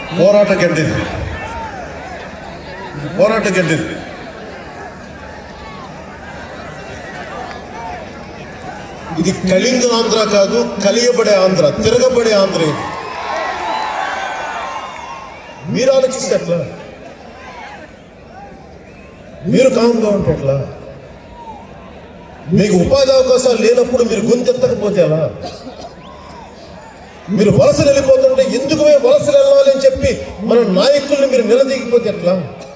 పోరాట గడ్డిది పోరాట గడ్డిది ఇది కళింగ ఆంధ్ర కాదు కలియబడే ఆంధ్ర తిరగబడే ఆంధ్ర ఇది మీరు ఆలోచిస్తే ఎట్లా మీరు కామ్గా ఉంటే ఎట్లా మీకు ఉపాధి అవకాశాలు లేనప్పుడు మీరు గొంతెత్తకపోతే ఎలా మీరు వలసలు వెళ్ళిపోతుంటే ఎందుకు మేము వలసలు వెళ్ళాలి అని చెప్పి మన నాయకుల్ని మీరు నిలదీగిపోతే ఎట్లా